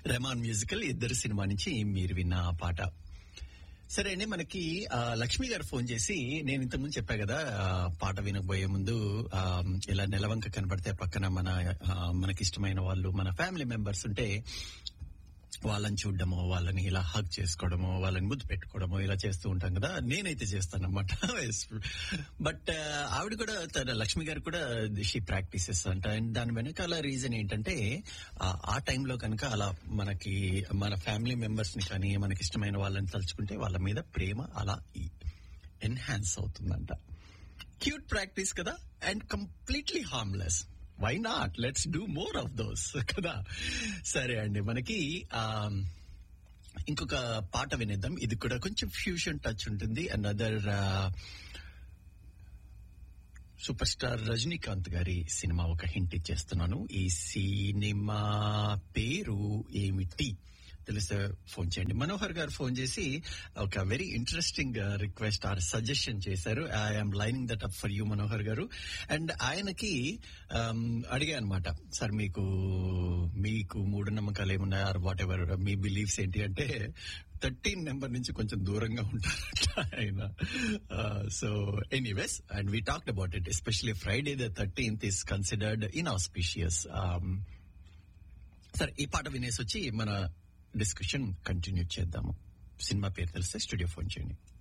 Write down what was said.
రెమాన్ musical ఇద్దరు cinema నుంచి మీరు విన్న ఆ పాట సరే అండి మనకి ఆ, లక్ష్మి గారు ఫోన్ చేసి నేను ఇంతకుముందు చెప్పా కదా ఆ, పాట వినకపోయే ముందు ఆ, ఇలా నెలవంక కనపడితే పక్కన మన ఆ, మనకి ఇష్టమైన వాళ్ళు మన ఫ్యామిలీ మెంబర్స్ ఉంటే వాళ్ళని చూడడము వాళ్ళని ఇలా హగ్ చేసుకోవడము వాళ్ళని ముద్దు పెట్టుకోవడము ఇలా చేస్తూ ఉంటాం కదా నేనైతే చేస్తాను అనమాట బట్ ఆవిడ కూడా తన లక్ష్మి గారు కూడా షీ ప్రాక్టీసెస్ అంట అండ్ దాని వెనకాల రీజన్ ఏంటంటే ఆ- ఆ టైంలో కనుక అలా మనకి మన ఫ్యామిలీ మెంబర్స్ ని కానీ మనకి ఇష్టమైన వాళ్ళని తలుచుకుంటే వాళ్ళ మీద ప్రేమ అలా ఎన్హాన్స్ అవుతుందంట క్యూట్ ప్రాక్టీస్ కదా and completely harmless why not let's do more of those కదా సరే అండి మనకి ఆ ఇంకొక పాట వినేద్దాం ఇది కూడా కొంచెం ఫ్యూషన్ టచ్ ఉంటుంది అనదర్ సూపర్ స్టార్ రజనీకాంత్ గారి సినిమా ఒక హింట్ ఇచ్చేస్తున్నాను ఈ సినిమా పేరు ఏమిటి తెలిస్తే ఫోన్ చేయండి మనోహర్ గారు ఫోన్ చేసి ఒక very interesting request or suggestion చేశారు I'm lining that up for you Manohar గారు అండ్ ఆయనకి అడిగా అనమాట సార్ మీకు మీకు మూఢనమ్మకాలు ఏమున్నాయా ఆర్ వాట్ ఎవర్ మీ బిలీఫ్స్ ఏంటి అంటే థర్టీన్ నెంబర్ నుంచి కొంచెం దూరంగా ఉంటారట ఆయన so anyways and we talked about it especially Friday the thirteenth is considered inauspicious సరే ఈ పాట వినేసి వచ్చి మన డిస్కషన్ కంటిన్యూ చేద్దాము సినిమా పేరు తెలిస్తే స్టూడియో ఫోన్ చేయండి